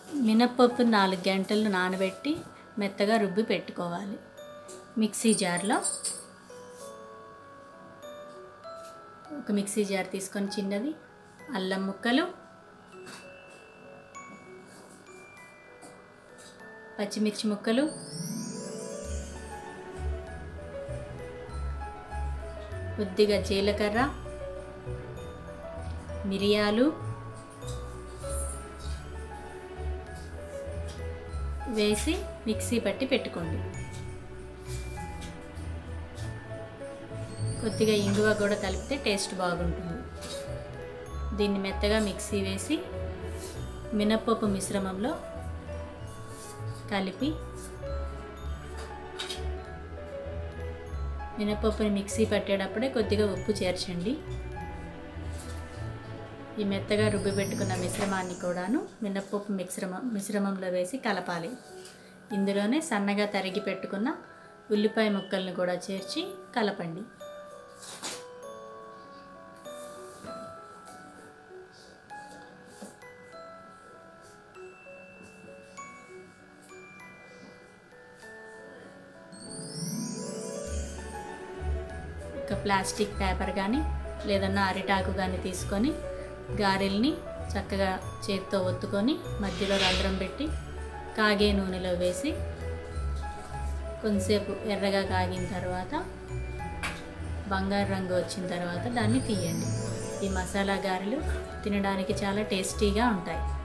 మినప్పప్పు నాలుగు గంటలు నానబెట్టి మెత్తగా రుబ్బి పెట్టుకోవాలి మిక్సీ జార్లో ఒక మిక్సీ జార్ తీసుకొని చిన్నది అల్లం ముక్కలు పచ్చిమిర్చి ముక్కలు కొద్దిగా జీలకర్ర మిరియాలు వేసి మిక్సీ పట్టి పెట్టుకోండి కొద్దిగా ఇంగువ కూడా కలిపితే టేస్ట్ బాగుంటుంది దీన్ని మెత్తగా మిక్సీ వేసి మినప్పప్పు మిశ్రమంలో కలిపి మినపప్పుని మిక్సీ పట్టేటప్పుడే కొద్దిగా ఉప్పు చేర్చండి ఈ మెత్తగా రుబ్బి పెట్టుకున్న మిశ్రమాన్ని కూడాను మినప్పప్పు మిశ్రమం మిశ్రమంలో వేసి కలపాలి ఇందులోనే సన్నగా తరిగి పెట్టుకున్న ఉల్లిపాయ ముక్కల్ని కూడా చేర్చి కలపండి ఒక ప్లాస్టిక్ పేపర్ కానీ లేదన్నా అరిటాకు కానీ తీసుకొని గారెల్ని చక్కగా చేత్తో ఒత్తుకొని మధ్యలో రంధ్రం పెట్టి కాగే నూనెలో వేసి కొంతసేపు ఎర్రగా కాగిన తర్వాత బంగారు రంగు వచ్చిన తర్వాత దాన్ని తీయండి ఈ మసాలా గారెలు తినడానికి చాలా టేస్టీగా ఉంటాయి